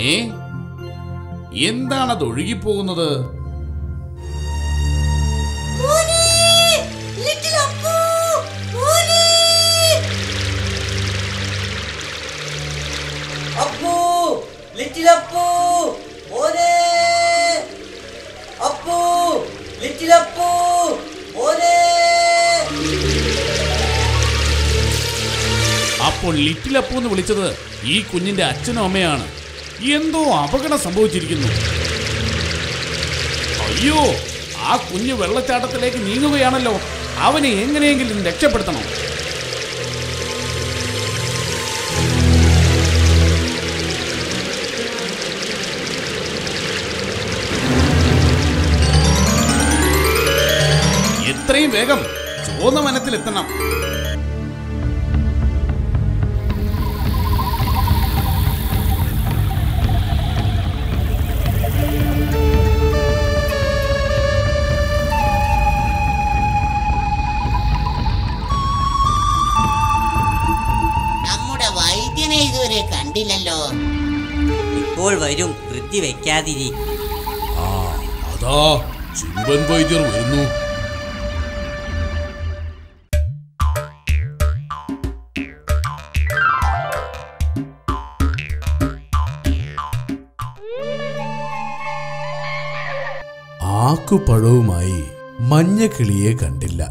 ഏ എന്താണത് ഒഴുകിപ്പോകുന്നത് മോനെ ലിറ്റിൽ അപ്പു മോനെ അപ്പു ലിറ്റിൽ അപ്പു മോനെ അപ്പു ലിറ്റിൽ അപ്പു മോനെ അപ്പോൾ ലിറ്റിൽ അപ്പു എന്ന് വിളിച്ചത് ഈ കുഞ്ഞിന്റെ അച്ഛനും അമ്മയാണ് എന്തോ അപകടം സംഭവിച്ചിരിക്കുന്നു അയ്യോ ആ കുഞ്ഞ് വെള്ളച്ചാട്ടത്തിലേക്ക് നീങ്ങുകയാണല്ലോ അവനെ എങ്ങനെയെങ്കിലും രക്ഷപ്പെടുത്തണം എത്രയും വേഗം ചുവന്ന വനത്തിലെത്തണം നമ്മുടെ വൈദ്യനെ ഇതുവരെ കണ്ടില്ലല്ലോ ഇപ്പോൾ വരും വൃത്തി വെക്കാതിരി ആ അതാ ചിമ്പൻ വൈദ്യർ വരുന്നു ആക്കുപഴവുമായി മഞ്ഞക്കിളിയെ കണ്ടില്ല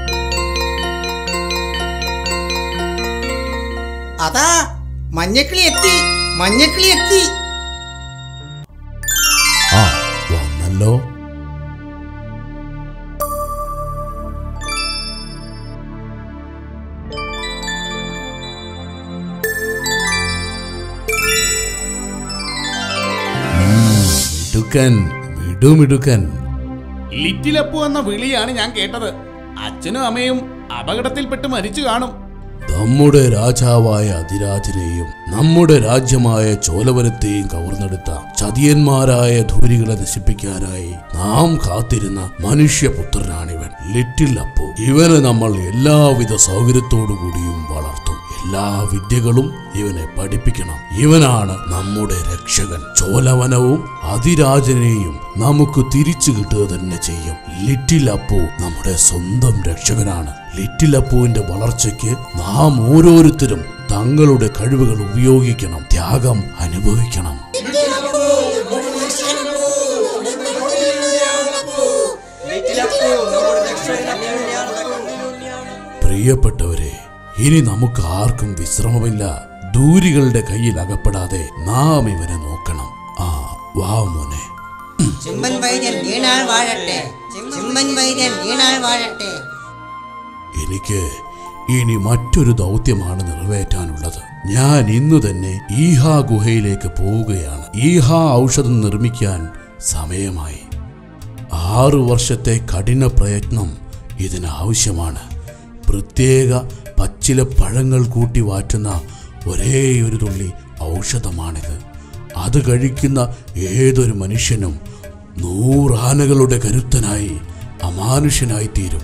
അതാ മഞ്ഞക്കിളി എത്തി മഞ്ഞക്കിളി എത്തി ആ വന്നല്ലോ ഉം, മിടുക്കൻ മിടുമിടുക്കൻ ലിറ്റിലപ്പു എന്ന വിളിയാണ് ഞാൻ കേട്ടത് അച്ഛനും അമ്മയും അപകടത്തിൽപ്പെട്ട് മരിച്ചു കാണും നമ്മുടെ രാജാവായ അതിരാജനെയും നമ്മുടെ രാജ്യമായ ചോലവനത്തെയും കവർന്നെടുത്ത ചതിയന്മാരായ ധൂരികളെ നശിപ്പിക്കാനായി നാം കാത്തിരുന്ന മനുഷ്യപുത്രനാണിവൻ ലിറ്റിൽ അപ്പു ഇവനെ നമ്മൾ എല്ലാവിധ സൗകര്യത്തോടു കൂടിയും വളർത്തും എല്ലാ വിദ്യകളും ഇവനെ പഠിപ്പിക്കണം ഇവനാണ് നമ്മുടെ രക്ഷകൻ ചോലവനവും അതിരാജനെയും നമുക്ക് തിരിച്ചു കിട്ടുക തന്നെ ചെയ്യും ലിറ്റിൽ അപ്പു നമ്മുടെ സ്വന്തം രക്ഷകനാണ് ലിറ്റിൽ അപ്പുവിന്റെ വളർച്ചയ്ക്ക് നാം ഓരോരുത്തരും തങ്ങളുടെ കഴിവുകൾ ഉപയോഗിക്കണം ത്യാഗം അനുഭവിക്കണം പ്രിയപ്പെട്ടവരെ ഇനി നമുക്ക് ആർക്കും വിശ്രമമില്ല ദൂരികളുടെ കയ്യിൽ അകപ്പെടാതെ നാം ഇവനെ നോക്കണം ആ വാ മോനെ ചിമ്പൻ വൈദ്യൻ വീണാൾ വാഴട്ടെ ചിമ്പൻ വൈദ്യൻ വീണാൾ വാഴട്ടെ എനിക്ക് ഇനി മറ്റൊരു ദൗത്യമാണ് നിറവേറ്റാനുള്ളത് ഞാൻ ഇന്നു തന്നെ ഈഹാ ഗുഹയിലേക്ക് പോവുകയാണ് ഈഹാ ഔഷധം നിർമ്മിക്കാൻ സമയമായി ആറു വർഷത്തെ കഠിന പ്രയത്നം ഇതിന് ആവശ്യമാണ് പ്രത്യേക പച്ചില പഴങ്ങൾ കൂട്ടി വാറ്റുന്ന ഒരേ ഒരു തുള്ളി ഔഷധമാണിത് അത് കഴിക്കുന്ന ഏതൊരു മനുഷ്യനും നൂറാനകളുടെ കരുത്തനായി അമാനുഷ്യനായി തീരും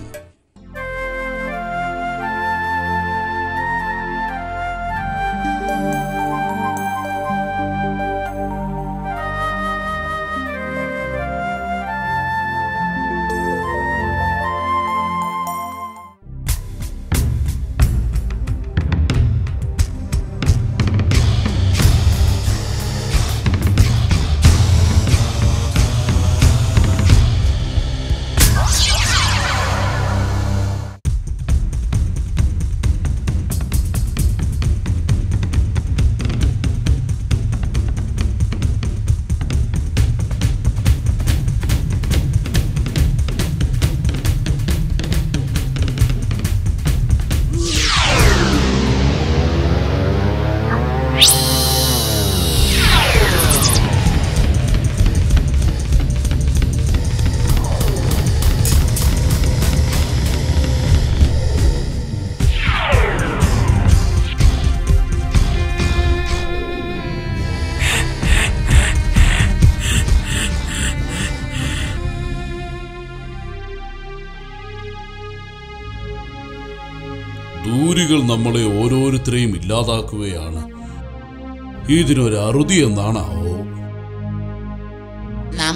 ദൂരികൾ നമ്മളെ ഓരോരുത്തരെയും ഇല്ലാതാക്കുകയാണ് ഇതിനൊരു അറുതി എന്നാണാവോ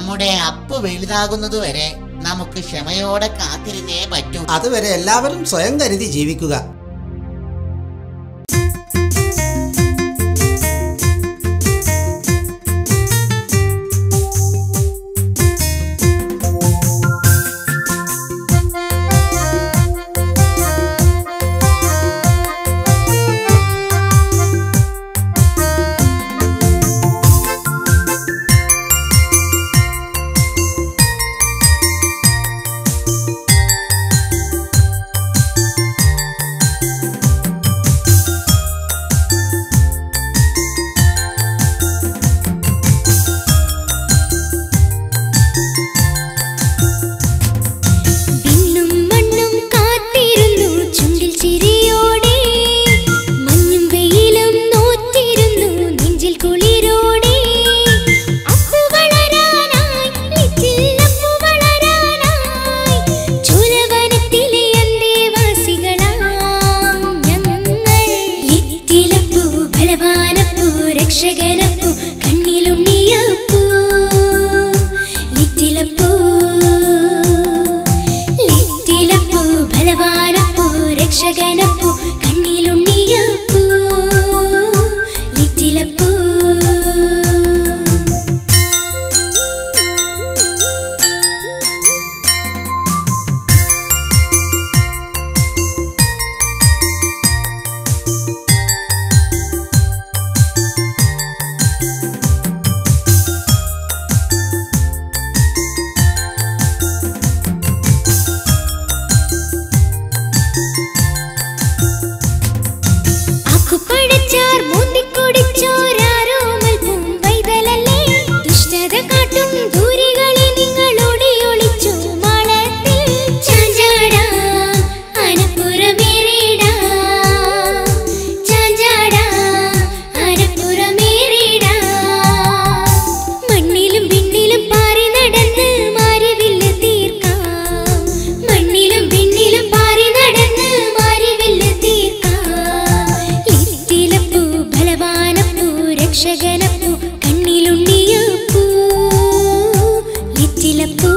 നമ്മുടെ അപ്പ് വലുതാകുന്നത് വരെ നമുക്ക് ക്ഷമയോടെ കാത്തിരുന്നേ പറ്റൂ അതുവരെ എല്ലാവരും സ്വയം കരുതി ജീവിക്കുക വിണ്ണും മണ്ണും കാത്തിരുന്നു ചുണ്ടിൽ ചിരിയോടെ മഞ്ഞും വെയിലും നോറ്റിരുന്നു നെഞ്ചിൽ കുളിരോടെ അപ്പു വളരാനായി ലിറ്റിൽ അപ്പു വളരാനായി ചുരവനത്തിലെ അന്തേവാസികളാം ഞങ്ങൾ ലിറ്റിലപ്പു ബലവാനപ്പു രക്ഷകനപ്പു കണ്ണിലുണ്ണിയപ്പു ലിറ്റിലപ്പൂ ലിറ്റിലപ്പൂ ബലവാനപ്പൂ രക്ഷകനപ്പൂ കണ്ണിലുണ്ണിയപ്പൂ ലിറ്റിലപ്പൂ അക്കുപഴച്ചാർ മുന്തിക്കുടിച്ചോരാരോമൽ പൂമ്പൈതലല്ലേ ദുഷ്ടത കാട്ടും ദൂരികളെ നിങ്ങളോടെ ഒളിച്ചു മാളത്തിൽ ചാഞ്ചാടാ അനപ്പുറമേറിടാ ചാഞ്ചാടാ അനപ്പുറമേറിടാ മണ്ണിലും പിന്നിലും പാറി നടന്ന് മാരിവില്ല് തീർക്കാം മണ്ണിലും പിന്നിലും പാറി നടന്ന് മാരിവില്ല് തീർക്കാം ലിറ്റിലപ്പൂ ബലവാനപ്പൂ രക്ഷകനപ്പൂ കണ്ണിലുണ്ണിയപ്പൂ ലിറ്റിലപ്പൂ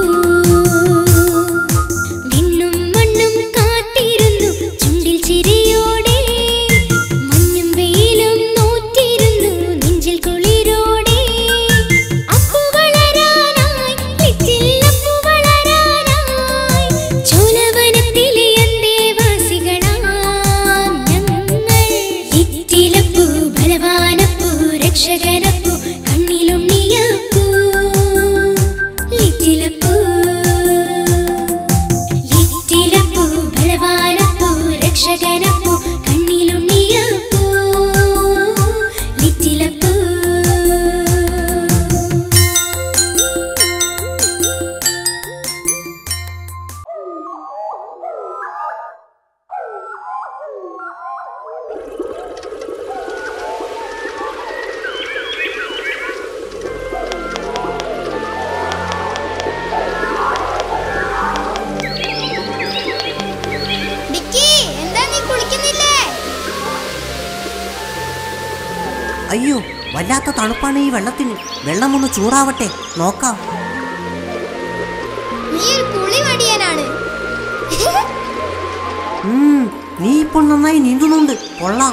വിണ്ണും മണ്ണും കാത്തിരുന്നു ചുണ്ടിൽ ചിരിയോടെ മഞ്ഞും വെയിലും നോറ്റിരുന്നു നെഞ്ചിൽ കുളിരോടെ അപ്പു വളരാനായി ലിറ്റിൽ അപ്പു വളരാനായി ചോലവനത്തിലെ അന്തേവാസികളാം ഞങ്ങൾ ലിറ്റിലപ്പൂ ബലവാനപ്പൂ രക്ഷകനപ്പൂ കണ്ണിലുണ്ണിയപ്പൂ ലിറ്റിലപ്പൂ ലിറ്റിലപ്പൂ ബലവാനപ്പൂ രക്ഷകനപ്പൂ കണ്ണിലുണ്ണിയപ്പൂ ലിറ്റിലപ്പൂ എന്താ നീ കുളിക്കുന്നില്ലേ അയ്യോ വല്ലാത്ത തണുപ്പാണ് ഈ വെള്ളത്തിന് വെള്ളം ഒന്ന് ചൂടാവട്ടെ നോക്കാം നീ ഒരു കുളി മടിയനാണ് ഉം, നീ ഇപ്പോൾ നന്നായി നീന്തുന്നുണ്ട് കൊള്ളാം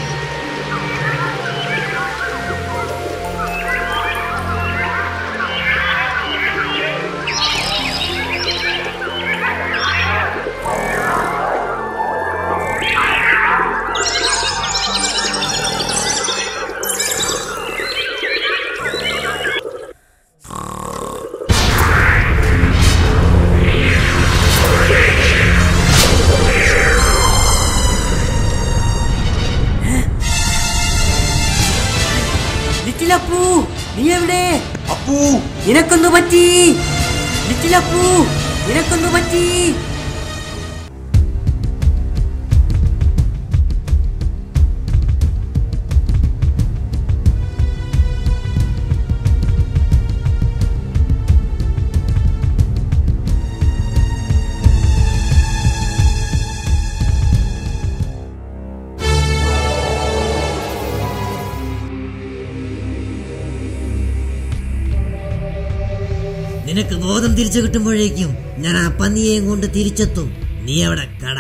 ലിറ്റിലപ്പൂ നീ എവിടെ അപ്പൂ നിനക്കൊന്നു പറ്റി ലിറ്റിലപ്പൂ നിനക്കൊന്നു പറ്റി നിനക്ക് ബോധം തിരിച്ചു കിട്ടുമ്പോഴേക്കും ഞാൻ ആ പന്നിയെയും കൊണ്ട് തിരിച്ചെത്തും നീ അവിടെ കട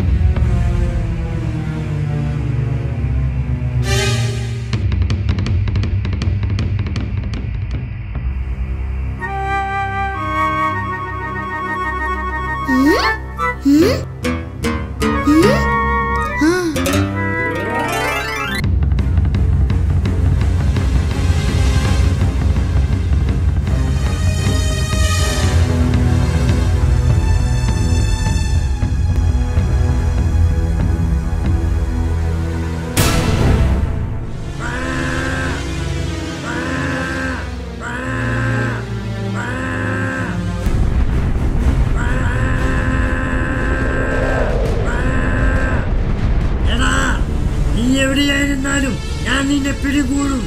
എടാ നീ എവിടെയായിരുന്നാലും ഞാൻ നിന്നെ പിടികൂടും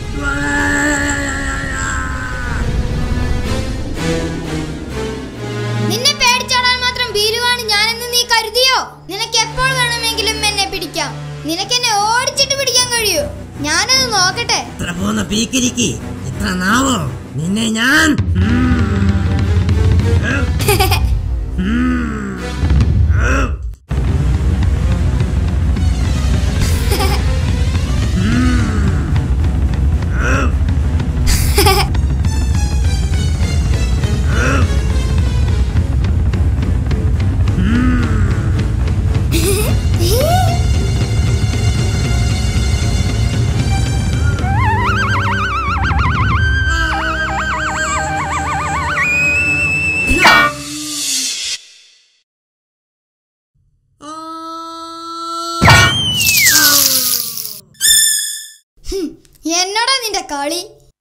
നിന്നെ പേടിച്ചോടാൻ മാത്രം ഭീരുവാണ് ഞാനെന്ന് നീ കരുതിയോ നിനക്ക് എപ്പോൾ വേണമെങ്കിലും എന്നെ പിടിക്കാം നിനക്ക് എന്നെ ഓടിച്ചിട്ട് പിടിക്കാൻ കഴിയൂ ഞാനത് നോക്കട്ടെ ഇത്ര പോന്ന പീക്കിരിക്ക് ഇത്ര നാവോ നിന്നെ ഞാൻ എന്നോടാ നിന്റെ കളി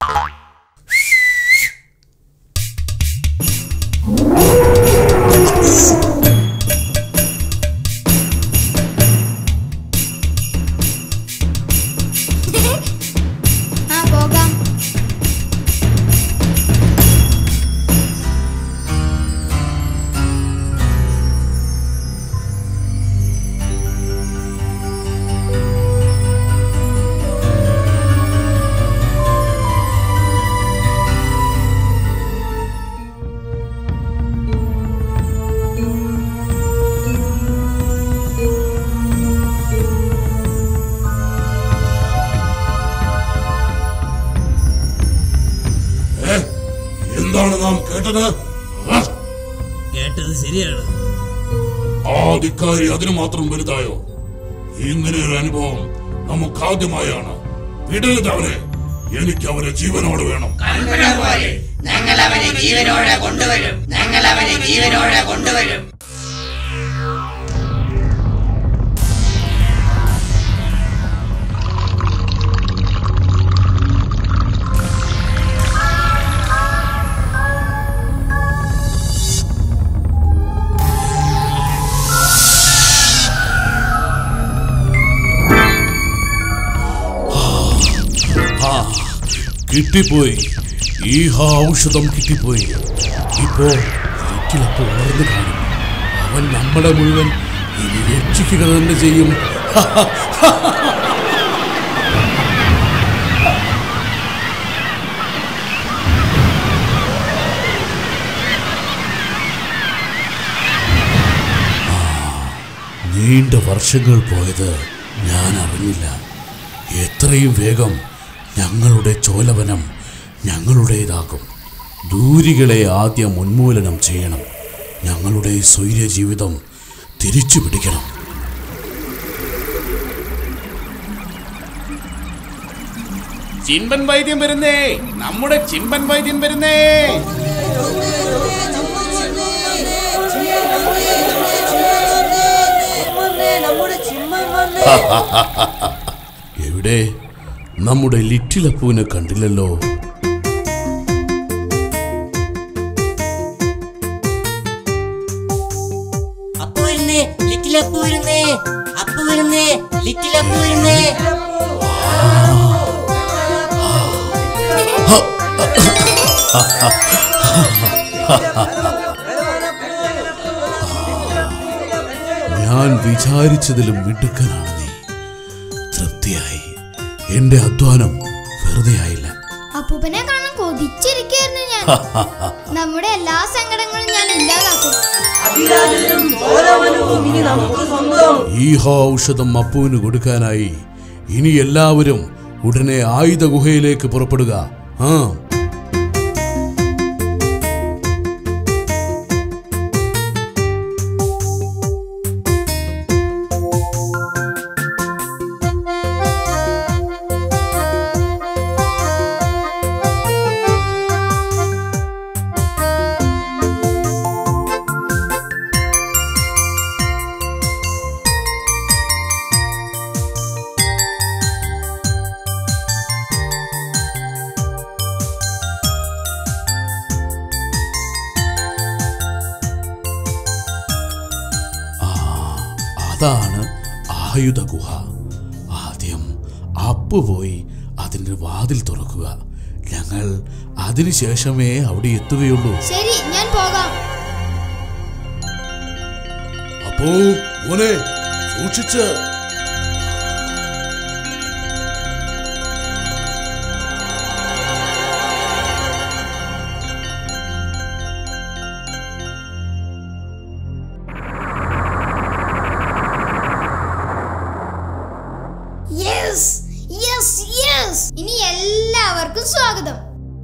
ആ പോകാം ഏ? എന്താണ് നാം കേട്ടത് ആ? കേട്ടത് ശരിയാണ് ആ ധിക്കാരി അതിനു മാത്രം വലുതായോ ഇങ്ങനെ ഒരു അനുഭവം നമുക്ക് ആദ്യമായാണ് വിടരുത് അവരെ എനിക്ക് അവരെ ജീവനോട് വേണം ഞങ്ങൾ അവനെ ജീവനോടെ കൊണ്ടുവരും ഞങ്ങൾ അവനെ ജീവനോടെ കൊണ്ടുവരും ആ കിട്ടിപ്പോയി ഈ ഹാ ഔഷധം കിട്ടിപ്പോയി ഇപ്പോ വീട്ടിലപ്പോ ഉണർന്നു കാണും അവൻ നമ്മളെ മുഴുവൻ ഇനി രക്ഷിക്കുക തന്നെ ചെയ്യും നീണ്ട വർഷങ്ങൾ പോയത് ഞാൻ അറിഞ്ഞില്ല എത്രയും വേഗം ഞങ്ങളുടെ ചോലവനം ഞങ്ങളുടേതാകും ദൂരികളെ ആദ്യം ഉന്മൂലനം ചെയ്യണം ഞങ്ങളുടെ സ്വൈര്യ ജീവിതം തിരിച്ചു പിടിക്കണം ചിമ്പൻ വൈദ്യം വരുന്നേ നമ്മുടെ ചിമ്പൻ വൈദ്യം വരുന്നേ എവിടെ നമ്മുടെ ലിറ്റിലപ്പൂവിനെ കണ്ടില്ലല്ലോ അപ്പു വരുന്നേ ലിറ്റിലപ്പു വരുന്നേ അപ്പു വരുന്നേ ലിറ്റിലപ്പു വരുന്നേ ഞാൻ വിചാരിച്ചതിലും മിടുക്കനാണ് നീ തൃപ്തിയായി എന്റെ അധ്വാനം വെറുതെ ആയില്ല അപ്പൂപ്പനെ കാണാൻ കൊതിച്ചിരിക്കായിരുന്നു ഞാൻ ഞാൻ നമ്മുടെ എല്ലാ സങ്കടങ്ങളും ഞാൻ ഇല്ലാതാക്കും ഈ ഔഷധം അപ്പുവിന് കൊടുക്കാനായി ഇനി എല്ലാവരും ഉടനെ ആയുധ ഗുഹയിലേക്ക് പുറപ്പെടുക ആ അതാണ് ആയുധ ഗുഹ ആദ്യം അപ്പു പോയി അതിന്റെ വാതിൽ തുറക്കുക ഞങ്ങൾ അതിനുശേഷമേ അവിടെ എത്തുകയുള്ളൂ ശരി ഞാൻ പോകാം അപ്പോ മോനെ സൂക്ഷിച്ച് യെസ് യെസ് യെസ് ഇനി എല്ലാവർക്കും സ്വാഗതം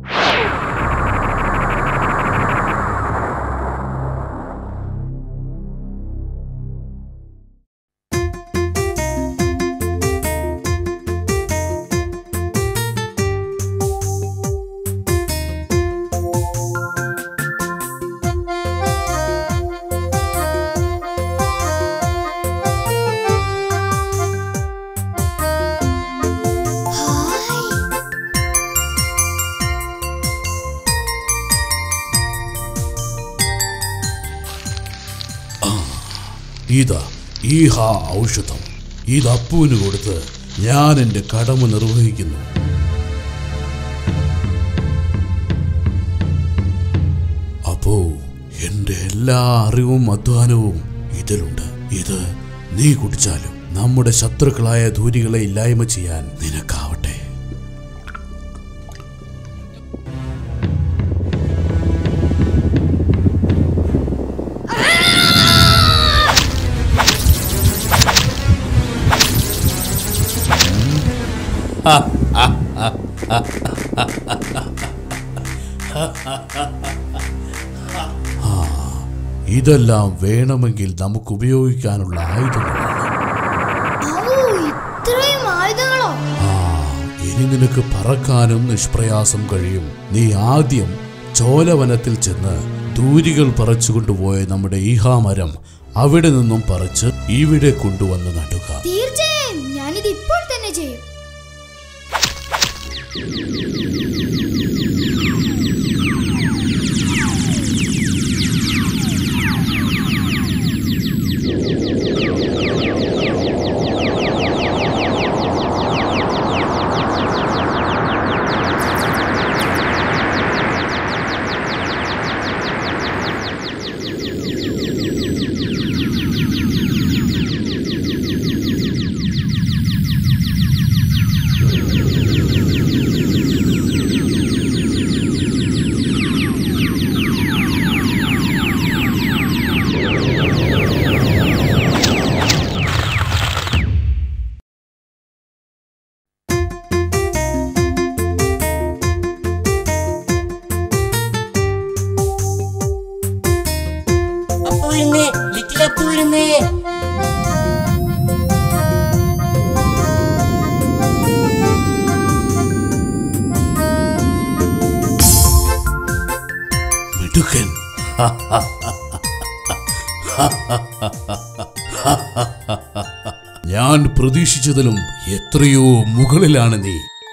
ഹായ് ഇതാ ഈ ഹാ ഔഷധം ഇത് അപ്പുവിന് കൊടുത്ത് ഞാൻ എൻ്റെ കടമ നിർവഹിക്കുന്നു അപ്പോ എൻ്റെ എല്ലാ അറിവും അധ്വാനവും ഇതിലുണ്ട് ഇത് നീ കുടിച്ചാലും നമ്മുടെ ശത്രുക്കളായ ധൂരികളെ ഇല്ലായ്മ ചെയ്യാൻ നിനക്കാവട്ടെ ഇതെല്ലാം വേണമെങ്കിൽ നമുക്ക് ഉപയോഗിക്കാനുള്ള ആയുധങ്ങളാണ് ഔ, ഇത്രയും ആയുധങ്ങളോ ആ ഇനി നിനക്ക് പറക്കാനും നിഷ്പ്രയാസം കഴിയും നീ ആദ്യം ചോലവനത്തിൽ ചെന്ന് ദൂരികൾ പറിച്ചുകൊണ്ടുപോയ നമ്മുടെ ഈഹാമരം അവിടെ നിന്നും പറിച്ച് ഇവിടെ കൊണ്ടുവന്ന് നടുക തീർച്ചയായും ഞാനിത് ഇപ്പോൾ തന്നെ ചെയ്യും അപ്പുഴുന്നേ ലിറ്റിൽ അപ്പുഴുന്നേ മിടുക്കൻ ഞാൻ പ്രതീക്ഷിച്ചതിലും എത്രയോ മുകളിലാണ് നീ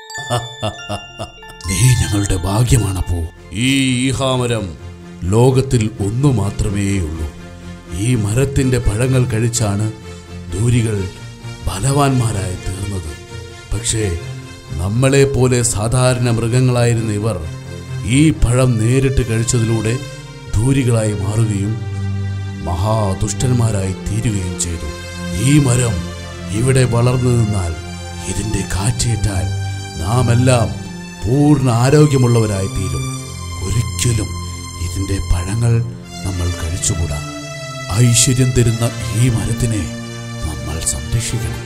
നീ ഞങ്ങളുടെ ഭാഗ്യമാണപ്പോ ഈ ഈഹാമരം ലോകത്തിൽ ഒന്നു മാത്രമേ ഉള്ളൂ ഈ മരത്തിന്റെ പഴങ്ങൾ കഴിച്ചാണ് ദൂരികൾ ബലവാന്മാരായി തീർന്നത് പക്ഷേ നമ്മളെ പോലെ സാധാരണ മൃഗങ്ങളായിരുന്ന ഇവർ ഈ പഴം നേരിട്ട് കഴിച്ചതിലൂടെ ധൂരികളായി മാറുകയും മഹാദുഷ്ടന്മാരായി തീരുകയും ചെയ്തു ഈ മരം ഇവിടെ വളർന്നു നിന്നാൽ ഇതിന്റെ കാറ്റേറ്റാൽ നാം എല്ലാം പൂർണ്ണ ആരോഗ്യമുള്ളവരായി തീരും ഒരിക്കലും ഇതിന്റെ പഴങ്ങൾ നമ്മൾ കഴിച്ചുകൂടാ ഐശ്വര്യം തരുന്ന ഈ മരത്തിനെ നമ്മൾ സംരക്ഷിക്കണം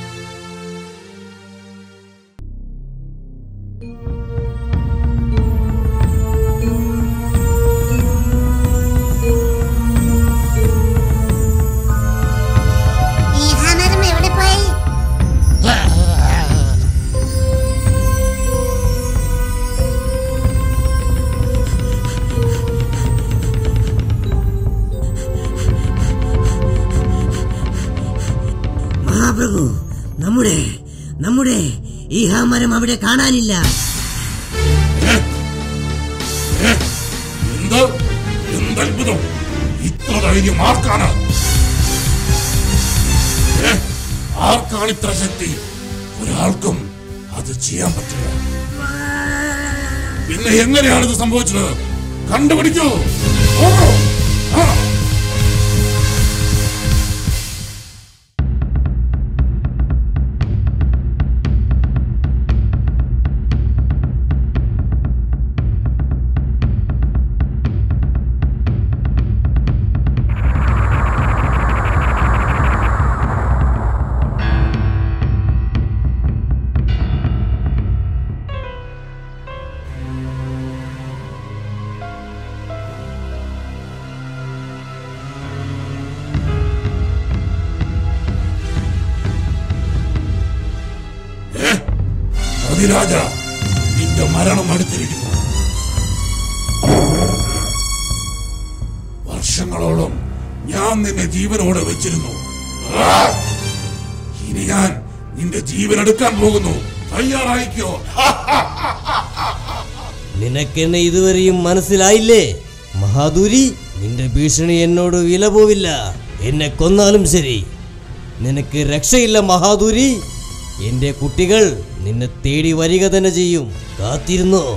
ഈ ഹാമരം എവിടെ പോയി മഹാപ്രഭു നമ്മുടെ നമ്മുടെ ഈ ഹാമരം അവിടെ കാണാനില്ല എന്ത് എന്തത്ഭുതം ഇത്ര ധൈര്യം ആർക്കാണ് ഏ? ആർക്കാണ് ഇത്ര ശക്തി ഒരാൾക്കും അത് ചെയ്യാൻ പറ്റില്ല പിന്നെ എങ്ങനെയാണ് ഇത് സംഭവിച്ചത് കണ്ടുപിടിക്കൂ പോകൂ. ആ. ഏ? അതിരാജ നിന്റെ മരണം അടുത്തിരിക്കുന്നു വർഷങ്ങളോളം ഞാൻ നിന്നെ ജീവനോടെ വെച്ചിരുന്നു ആ! ഇനി ഞാൻ നിന്റെ ജീവൻ എടുക്കാൻ പോകുന്നു തയ്യാറായിക്കോ നിനക്കെന്നെ ഇതുവരെയും മനസ്സിലായില്ലേ മഹാദൂരി നിന്റെ ഭീഷണി എന്നോട് വില പോവില്ല എന്നെ കൊന്നാലും ശരി നിനക്ക് രക്ഷയില്ല മഹാദൂരി എന്റെ കുട്ടികൾ നിന്നെ തേടി വരിക തന്നെ ചെയ്യും കാത്തിരുന്നോ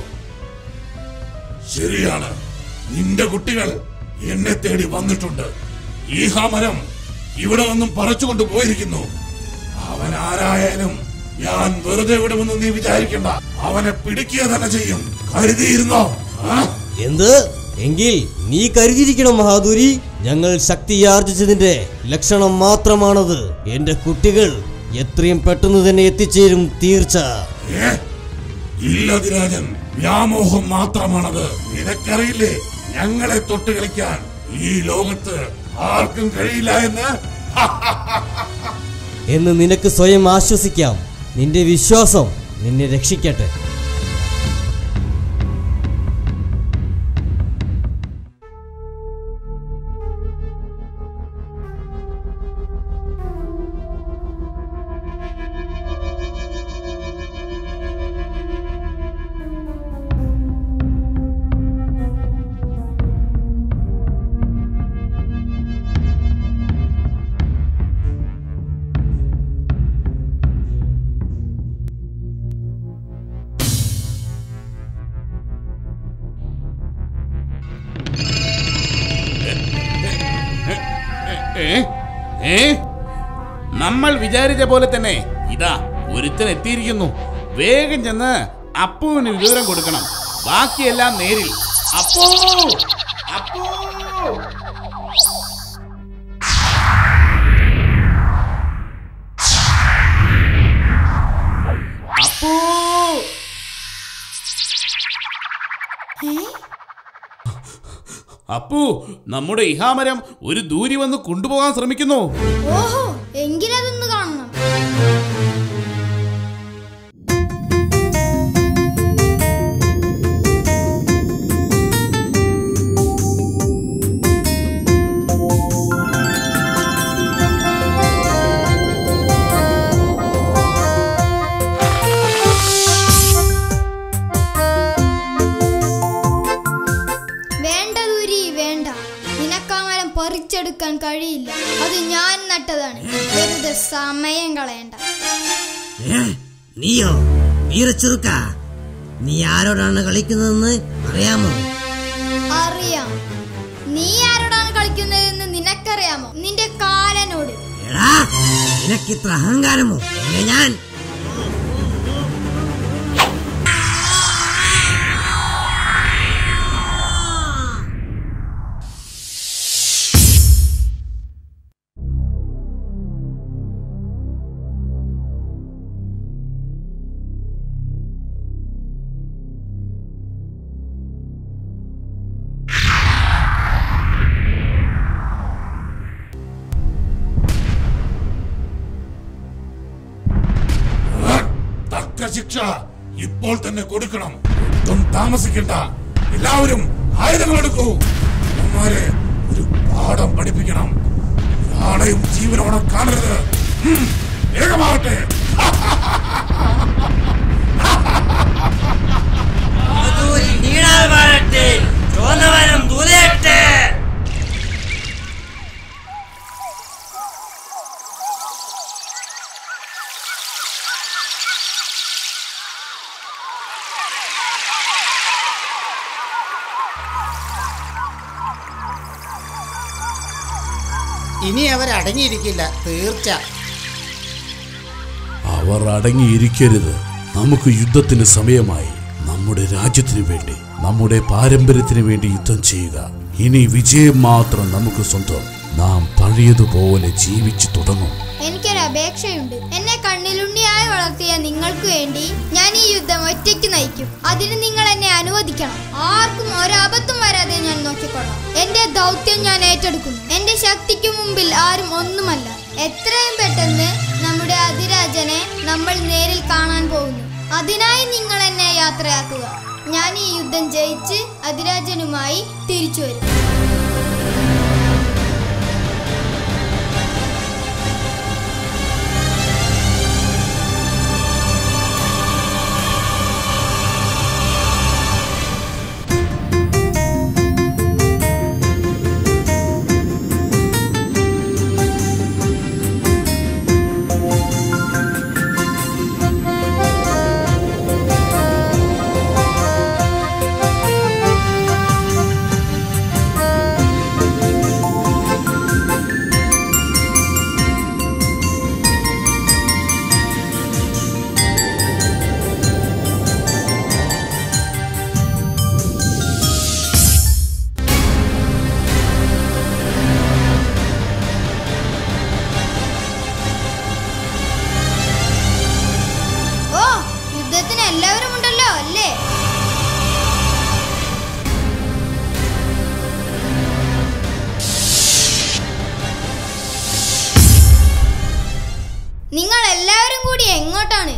ശരിയാണ് നിന്റെ കുട്ടികൾ എന്നെ തേടി വന്നിട്ടുണ്ട് ഈ ഹാമരം ഇവിടെ നിന്നും പറിച്ചുകൊണ്ട് പോയിരിക്കുന്നു അവൻ ആരായാലും ഞാൻ വെറുതെ വിടുമെന്ന് നീ വിചാരിക്കണ്ട അവനെ പിടിക്കുക തന്നെ ചെയ്യും കരുതിയിരുന്നോ ആ? എന്ത് എങ്കിൽ നീ കരുതിയിരിക്കണം മഹാദൂരി ഞങ്ങൾ ശക്തിയാർജിച്ചതിന്റെ ലക്ഷണം മാത്രമാണത് എന്റെ കുട്ടികൾ എത്രയും പെട്ടെന്ന് തന്നെ എത്തിച്ചേരും തീർച്ച ഏ? ഇല്ല ദിരാജൻ വ്യാമോഹം മാത്രമാണത് നിനക്കറിയില്ലേ ഞങ്ങളെ തൊട്ട് കളിക്കാൻ ഈ ലോകത്ത് ആർക്കും കഴിയില്ല എന്ന് എന്ന് നിനക്ക് സ്വയം ആശ്വസിക്കാം നിന്റെ വിശ്വാസം നിന്നെ രക്ഷിക്കട്ടെ ഏ? ഏ? നമ്മൾ വിചാരിച്ച പോലെ തന്നെ ഇതാ ഒരുത്തൻ എത്തിയിരിക്കുന്നു വേഗം ചെന്ന് അപ്പുവിന് വിവരം കൊടുക്കണം ബാക്കിയെല്ലാം നേരിൽ അപ്പോ അപ്പോ അപ്പൂ അപ്പു നമ്മുടെ ഇഹാമരം ഒരു ദൂരി വന്ന് കൊണ്ടുപോകാൻ ശ്രമിക്കുന്നു ഓഹോ എങ്കിലതൊന്ന് കാണണം വേണ്ട ദൂരി വേണ്ട നിനക്കാ മരം പറിച്ചെടുക്കാൻ കഴിയില്ല അത് ഞാൻ നട്ടതാണ് വെറുതെ സമയം കളയണ്ട ഏ? നീയോ വീരച്ചുറുക്ക നീ ആരോടാണ് കളിക്കുന്നതെന്ന് അറിയാമോ അറിയാം നീ ആരോടാണ് കളിക്കുന്നതെന്ന് നിനക്കറിയാമോ നിന്റെ കാലനോട് എടാ നിനക്കിത്ര അഹങ്കാരമോ എന്നെ ഞാൻ ശിക്ഷ ഇപ്പോൾ തന്നെ കൊടുക്കണം ഒട്ടും താമസിക്കണ്ട എല്ലാവരും ആയുധങ്ങൾ എടുക്കൂ അമ്മമാരെ ഒരു പാഠം പഠിപ്പിക്കണം ഒരാളെയും ജീവനോടെ കാണരുത് ഉം, വേഗമാവട്ടെ മധൂരി നീണാൽ വാഴട്ടെ ചോന്നവനം തുലയട്ടെ ഇനി അവർ അടങ്ങിയിരിക്കില്ല തീർച്ച അവർ അടങ്ങിയിരിക്കരുത് നമുക്ക് യുദ്ധത്തിന് സമയമായി നമ്മുടെ രാജ്യത്തിന് വേണ്ടി നമ്മുടെ പാരമ്പര്യത്തിന് വേണ്ടി യുദ്ധം ചെയ്യുക ഇനി വിജയം മാത്രം നമുക്ക് സ്വന്തം നാം പഴയതുപോലെ ജീവിച്ചു തുടങ്ങും എനിക്കൊരു അപേക്ഷയുണ്ട് എന്നെ കണ്ണിലുണ്ണിയായി വളർത്തിയ നിങ്ങൾക്ക് വേണ്ടി ഞാൻ ഈ യുദ്ധം ഒറ്റയ്ക്ക് നയിക്കും അതിന് നിങ്ങൾ എന്നെ അനുവദിക്കണം ആർക്കും ഒരബദ്ധം വരാതെ ഞാൻ നോക്കിക്കൊള്ളാം എന്റെ ദൗത്യം ഞാൻ ഏറ്റെടുക്കുന്നു എന്റെ ശക്തിക്ക് മുമ്പിൽ ആരും ഒന്നുമല്ല എത്രയും പെട്ടെന്ന് നമ്മുടെ അതിരാജനെ നമ്മൾ നേരിൽ കാണാൻ പോകുന്നു അതിനായി നിങ്ങൾ എന്നെ യാത്രയാക്കുക ഞാൻ ഈ യുദ്ധം ജയിച്ച് അതിരാജനുമായി തിരിച്ചു വരും ഓ യുദ്ധത്തിന് എല്ലാവരും ഉണ്ടല്ലോ അല്ലേ നിങ്ങൾ എല്ലാവരും കൂടി എങ്ങോട്ടാണ്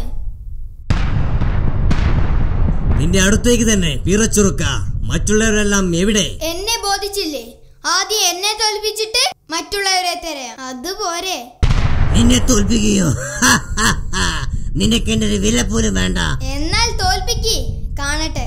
നിന്റെ അടുത്തേക്ക് തന്നെ പിറച്ചുറുക്ക മറ്റുള്ളവരെല്ലാം എവിടെ എന്നെ ബോധിച്ചില്ലേ ആദ്യം എന്നെ തോൽപ്പിച്ചിട്ട് മറ്റുള്ളവരെ തരാം അതുപോരെ നിന്നെ തോൽപ്പിക്കുകയോ നിനക്ക് എന്റെ ഒരു വില പോലും വേണ്ട എന്നാൽ തോൽപ്പിക്ക് കാണട്ടെ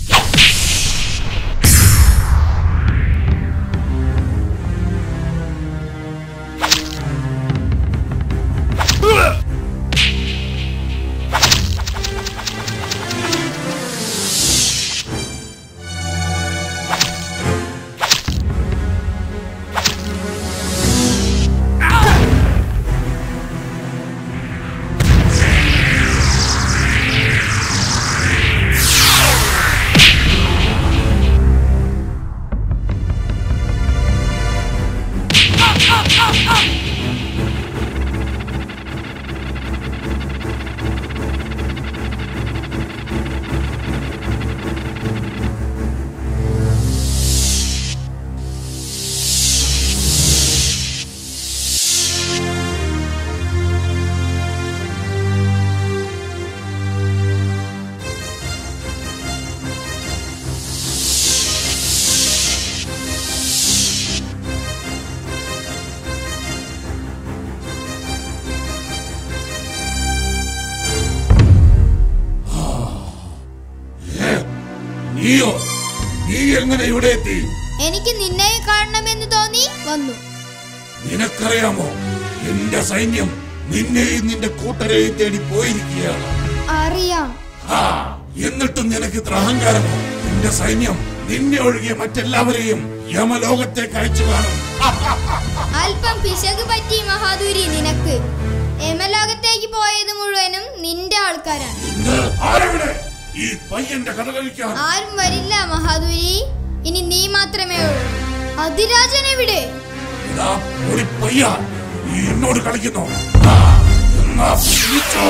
നീയോ നീ എങ്ങനെ ഇവിടെ എത്തി എനിക്ക് നിന്നെ കാണണമെന്ന് തോന്നി വന്നു നിനക്കറിയാമോ എന്റെ സൈന്യം നിന്നെയും നിന്റെ കൂട്ടരെയും തേടി പോയിരിക്കുകയാണ് അറിയാം ആ, എന്നിട്ടും നിനക്ക് ഇത്ര അഹങ്കാരമോ നിന്റെ സൈന്യം നിന്നെ ഒഴികെ മറ്റെല്ലാവരെയും യമലോകത്തേക്ക് അയച്ചു കാണും അല്പം പിശക് പറ്റി മഹാദൂരി നിനക്ക് യമലോകത്തേക്ക് പോയത് മുഴുവനും നിന്റെ ആൾക്കാരാണ് ഇത് ആരെവിടെ ഈ പയ്യന്റെ കഥ കഴിക്കാൻ ആരും വരില്ല മഹാദൂരി ഇനി നീ മാത്രമേ ഉള്ളൂ അതിരാജൻ എവിടെ ഇതാ ഒരു പയ്യ നീ എന്നോട് കളിക്കുന്നു ആ, എന്നാ പിടിച്ചോ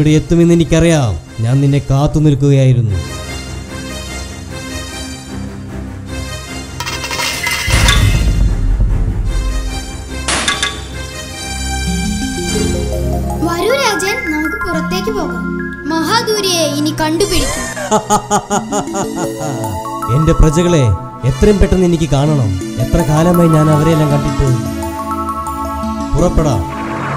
ഇവിടെ എത്തുമെന്ന് എനിക്കറിയാം ഞാൻ നിന്നെ കാത്തു നിൽക്കുകയായിരുന്നു വരൂ രാജൻ നമുക്ക് പുറത്തേക്ക് പോകാം മഹാദൂരിയെ ഇനി കണ്ടുപിടിക്കും എന്റെ പ്രജകളെ എത്രയും പെട്ടെന്ന് എനിക്ക് കാണണം എത്ര കാലമായി ഞാൻ അവരെല്ലാം കണ്ടിട്ട് പുറപ്പെടാം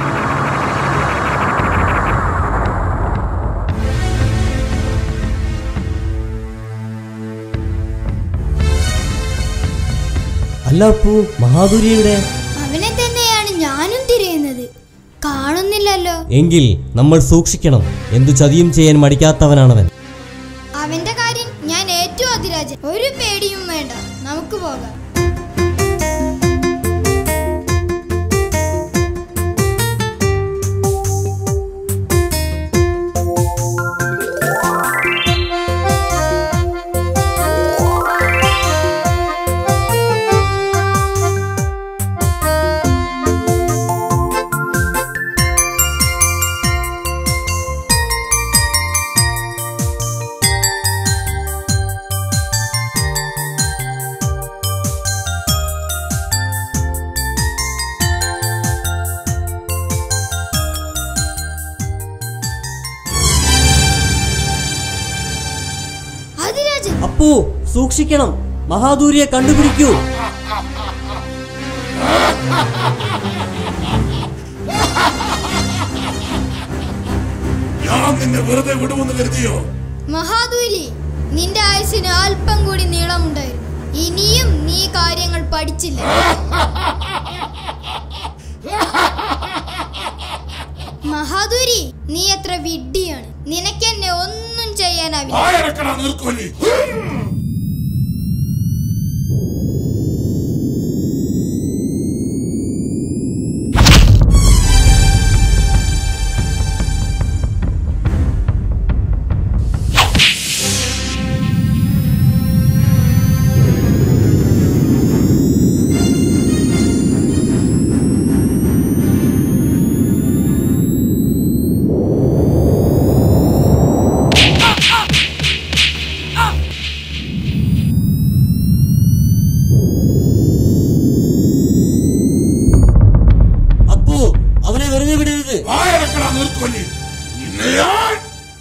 അല്ല അപ്പു മഹാദൂരിയുടെ അവനെ തന്നെയാണ് ഞാനും തിരയുന്നത് കാണുന്നില്ലല്ലോ എങ്കിൽ നമ്മൾ സൂക്ഷിക്കണം എന്തു ചതിയും ചെയ്യാൻ മടിക്കാത്തവനാണവൻ അവന്റെ കാര്യം ഞാൻ ഏറ്റവും അതിരാജൻ ഒരു പേടിയും വേണ്ട നമുക്ക് പോകാം അതിരാജൻ അപ്പു സൂക്ഷിക്കണം മഹാദൂരിയെ കണ്ടുപിടിക്കൂ ഞാൻ നിന്നെ വെറുതെ വിടുമെന്ന് കരുതിയോ മഹാദൂരി നിന്റെ ആയുസിന് അല്പം കൂടി നീളമുണ്ടായിരുന്നു ഇനിയും നീ കാര്യങ്ങൾ പഠിച്ചില്ല മഹാദൂരി നീ എത്ര വിഡ്ഢിയാണ് നിനക്കെന്നെ ഒന്നും ചെയ്യാനാവില്ല ആയിരക്കണ നീർക്കോലി അപ്പു അവനെ വെറുതെ വിടരുത് ആയിരക്കണ നീർക്കോലി നിന്നെ ഞാൻ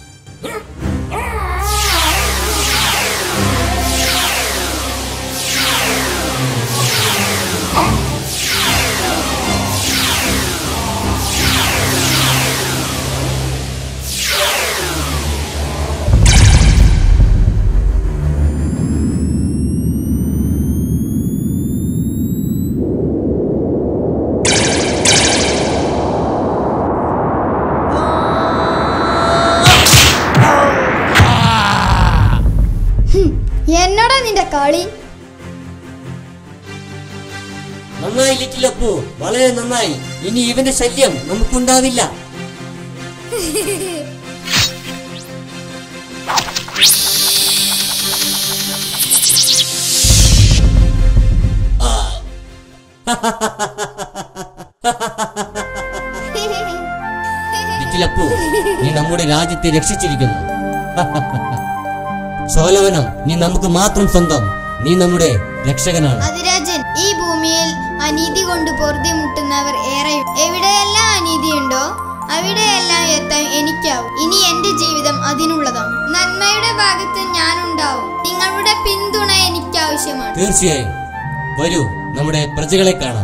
എന്നോടാ നിന്റെ കളി നന്നായി ലിറ്റിൽ അപ്പു വളരെ നന്നായി ഇനി ഇവന്റെ ശല്യം നമുക്കുണ്ടാവില്ല ലിറ്റിൽ അപ്പു നീ നമ്മുടെ രാജ്യത്തെ രക്ഷിച്ചിരിക്കുന്നു ചോലവനം നീ നമുക്ക് മാത്രം സ്വന്തം നീ നമ്മുടെ രക്ഷകനാണ് അതിരാജൻ ഈ ഭൂമിയിൽ അനീതി കൊണ്ട് പൊറുതി മുട്ടുന്നവർ ഏറെയും എവിടെയെല്ലാം അനീതിയുണ്ടോ അവിടെയെല്ലാം എത്താൻ എനിക്കാവും ഇനി എന്റെ ജീവിതം അതിനുള്ളതാണ് നന്മയുടെ ഭാഗത്ത് ഞാനുണ്ടാവും നിങ്ങളുടെ പിന്തുണ എനിക്ക് ആവശ്യമാണ് തീർച്ചയായും വരൂ നമ്മുടെ പ്രജകളെ കാണാം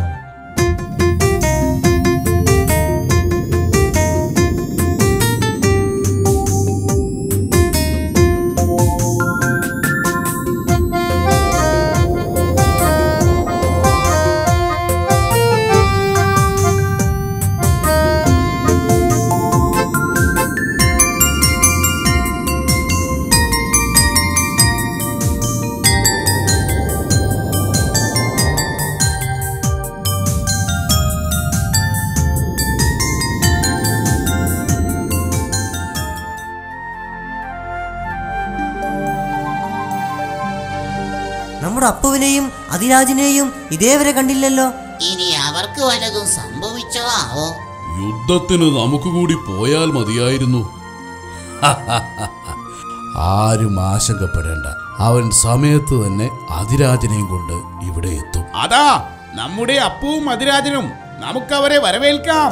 നമ്മുടെ അപ്പുവിനെയും അതിരാജിനെയും ഇതേവരെ കണ്ടില്ലല്ലോ ഇനി അവർക്ക് വല്ലതും സംഭവിച്ചോ ആവോ യുദ്ധത്തിന് നമുക്ക് കൂടി പോയാൽ മതിയായിരുന്നു ആരും ആശങ്കപ്പെടേണ്ട അവൻ സമയത്ത് തന്നെ അതിരാജനെയും കൊണ്ട് ഇവിടെ എത്തും അതാ നമ്മുടെ അപ്പുവും അതിരാജനും നമുക്കവരെ വരവേൽക്കാം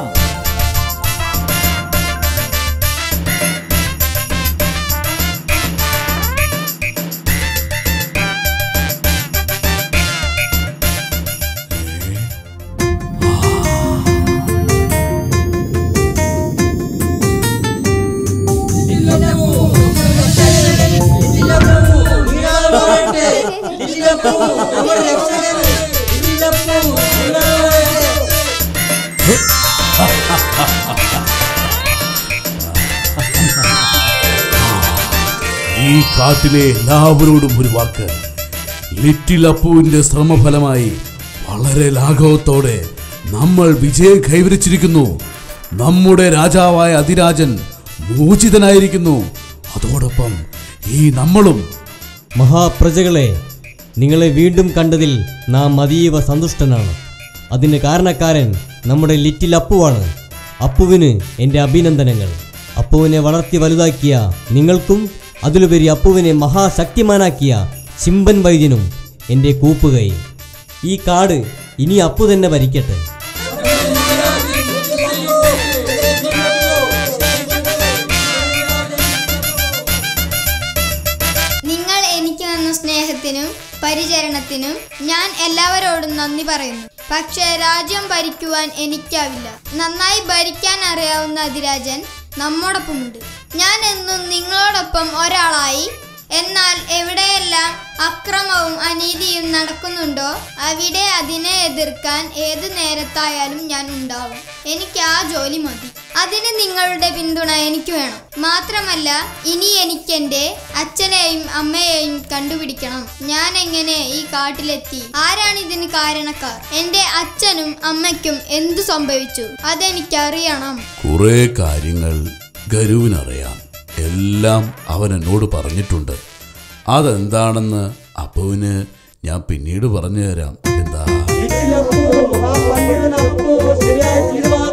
ഈ കാട്ടിലെ എല്ലാവരോടും ഒരു വാക്ക് ലിറ്റിൽ അപ്പുവിന്റെ ശ്രമഫലമായി വളരെ ലാഘവത്തോടെ നമ്മൾ വിജയം കൈവരിച്ചിരിക്കുന്നു നമ്മുടെ രാജാവായ അതിരാജൻ മോചിതനായിരിക്കുന്നു അതോടൊപ്പം ഈ നമ്മളും മഹാപ്രജകളെ നിങ്ങളെ വീണ്ടും കണ്ടതിൽ നാം അതീവ സന്തുഷ്ടനാണ് അതിന് കാരണക്കാരൻ നമ്മുടെ ലിറ്റിൽ അപ്പുവാണ് അപ്പുവിന് എൻ്റെ അഭിനന്ദനങ്ങൾ അപ്പുവിനെ വളർത്തി വലുതാക്കിയ നിങ്ങൾക്കും അതിലുപരി അപ്പുവിനെ മഹാശക്തിമാനാക്കിയ ചിമ്പൻ വൈദ്യനും എൻ്റെ കൂപ്പുകൈ ഈ കാട് ഇനി അപ്പു തന്നെ ഭരിക്കട്ടെ നിങ്ങൾ എനിക്ക് തന്ന സ്നേഹത്തിനും പരിചരണത്തിനും ഞാൻ എല്ലാവരോടും നന്ദി പറയുന്നു പക്ഷേ രാജ്യം ഭരിക്കുവാൻ എനിക്കാവില്ല നന്നായി ഭരിക്കാൻ അറിയാവുന്ന അതിരാജൻ നമ്മോടൊപ്പമുണ്ട് ഞാൻ എന്നും നിങ്ങളോടൊപ്പം ഒരാളായി എന്നാൽ എവിടെയെല്ലാം അക്രമവും അനീതിയും നടക്കുന്നുണ്ടോ അവിടെ അതിനെ എതിർക്കാൻ ഏത് നേരത്തായാലും ഞാൻ ഉണ്ടാവും എനിക്ക് ആ ജോലി മതി അതിന് നിങ്ങളുടെ പിന്തുണ എനിക്ക് വേണം മാത്രമല്ല ഇനി എനിക്ക് എൻ്റെ അച്ഛനെയും അമ്മയെയും കണ്ടുപിടിക്കണം ഞാൻ എങ്ങനെ ഈ കാട്ടിലെത്തി ആരാണ് ഇതിന് കാരണക്കാർ എൻ്റെ അച്ഛനും അമ്മയ്ക്കും എന്തു സംഭവിച്ചു അതെനിക്കറിയണം കുറെ കാര്യങ്ങൾ ഗരുവിനറിയാം എല്ലാം അവൻ എന്നോട് പറഞ്ഞിട്ടുണ്ട് അതെന്താണെന്ന് അപ്പുവിന് ഞാൻ പിന്നീട് പറഞ്ഞു തരാം എന്താ ശരിയായ തീരുമാനം